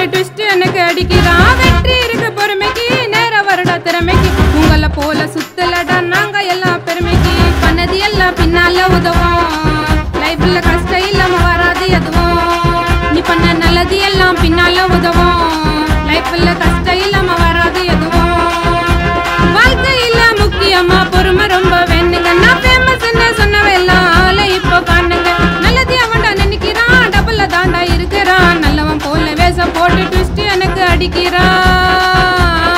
twist எனக்கு அடிக்கிறான் வெற்றி இருக்கு பொறுமைக்கு நேர வருட திறமைக்கு உங்களை போல சுத்தலடா நாங்க எல்லாம் பெருமைக்கு பண்ணது எல்லாம் பின்னால உதவும் லைஃப்ல கஷ்டம் இல்லாம வராது எதுவும் நீ பண்ண நல்லது எல்லாம் பின்னால உதவும் லைஃப்ல கஷ்டம் இல்லாம வராது எதுவும் வாழ்க்கையில முக்கியமா பொறுமை ரொம்ப வேணுங்க நான் ஃபேமஸ் சொன்னவெல்லாம் ஆளை இப்போ காணுங்க நல்லது அவன்டா நினைக்கிறான் டபுள்ல தாண்டா இருக்கிறான் நல்லவன் போல வேஷ போட்டு ட்விஸ்ட் எனக்கு அடிக்கிறான்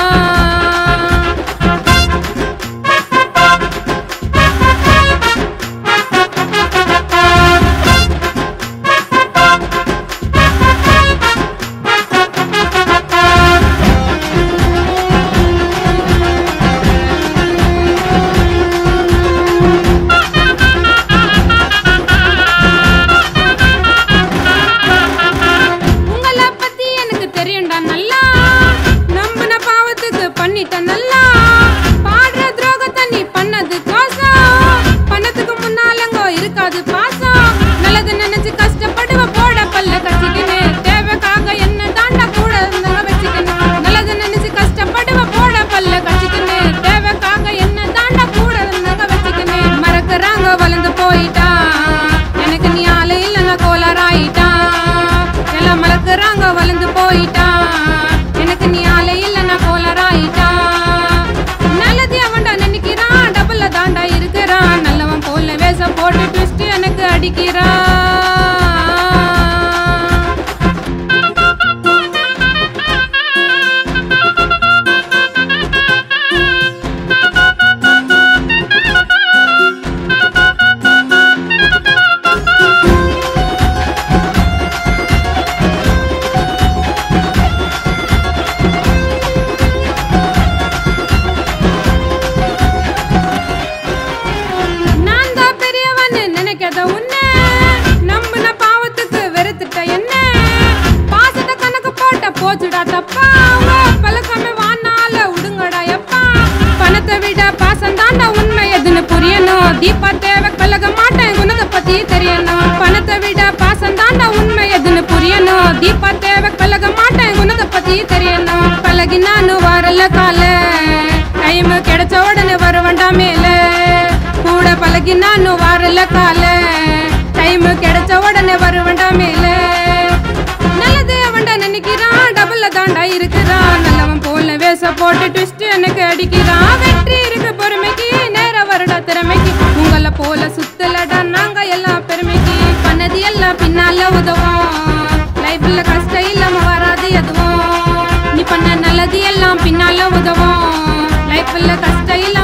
உங்களை பத்தி எனக்கு தெரியும்டா நல்லா நம்பின பாவத்துக்கு பண்ணிட்ட நல்லா பாடுற துரோகத்தை நீ பண்ணது கோசம் பண்ணதுக்கு முன்னாலங்கோ இருக்காது பாசம் நல்லது நினைச்சு கஷ்டப்படுவ போட பல்ல கட்டிக்கின்னு தேவைக்காக என்ன தாண்டா கூட இருந்தாங்க வச்சுக்கின்னு நல்லது நினைச்சு கஷ்டப்படுவ போட பல்ல கட்டிக்கின்னு தேவைக்காக என்ன தாண்டா கூட இருந்தாங்க வச்சுக்கின்னு மறக்கறாங்க வளர்ந்து போயிட்டா எனக்கு நீ ஆளு இல்லைன்னா கோளாராயிட்டான் எல்லாம் மறக்கறாங்க வளர்ந்து போயிட்டான் எனக்கு நீ ஆளு இல்லைன்னா கோளாராயிட்டான் நல்லது அவன்டா நினைக்கிறான் டபுள்ல தாண்டா இருக்கிறான் நல்லவன் போல வேஷம் போட்டு ட்விஸ்ட் எனக்கு அடிக்கிறான் நான் தான் பெரியவன்னு நினைக்காத உன்னை நம்பின பாவத்துக்கு வெறுத்துட்ட என்ன பாசத்தை கணக்கு போட்ட போச்சுடா தப்பா உங்க பழக்கமே வானால விடுங்கடா எப்பா பணத்தை விட பாசம் தாண்டா உண்மை எதுன்னு புரியணும் தீபா தேவை கலக மாட்டேன் குணத்தை பத்தி தெரியணும் பணத்தை விட பாசம் தாண்டா உண்மை எதுன்னு புரியணும் தீபா தேவை கலக மாட்டேன் குணத்தை பத்தி தெரியணும் பழகி நானும் வரல கால டைம் கிடைச்ச உடனே வருவண்டா மேல கூட பழகி நானும் வரல கால டைம் கிடைச்ச உடனே வருவண்டா மேல நல்லது அவன்டா நினைக்கிறான் டபுள்ல தாண்டா இருக்கிறான் நல்லவன் போல வேஷ போட்டு ட்விஸ்ட் எனக்கு அடிக்கிறான் வெற்றி இருக்கு பொறுமைக்கு நேர வருட திறமைக்கு உங்களை போல சுத்தலடா நாங்க எல்லாம் பெருமைக்கு பண்ணது எல்லாம் பின்னால உதவும் லைஃப்ல கஷ்டம் இல்லாம வராது எதுவும் நீ பண்ண நல்லது எல்லாம் பின்னால உதவும் லைஃப்ல கஷ்டம் இல்லாம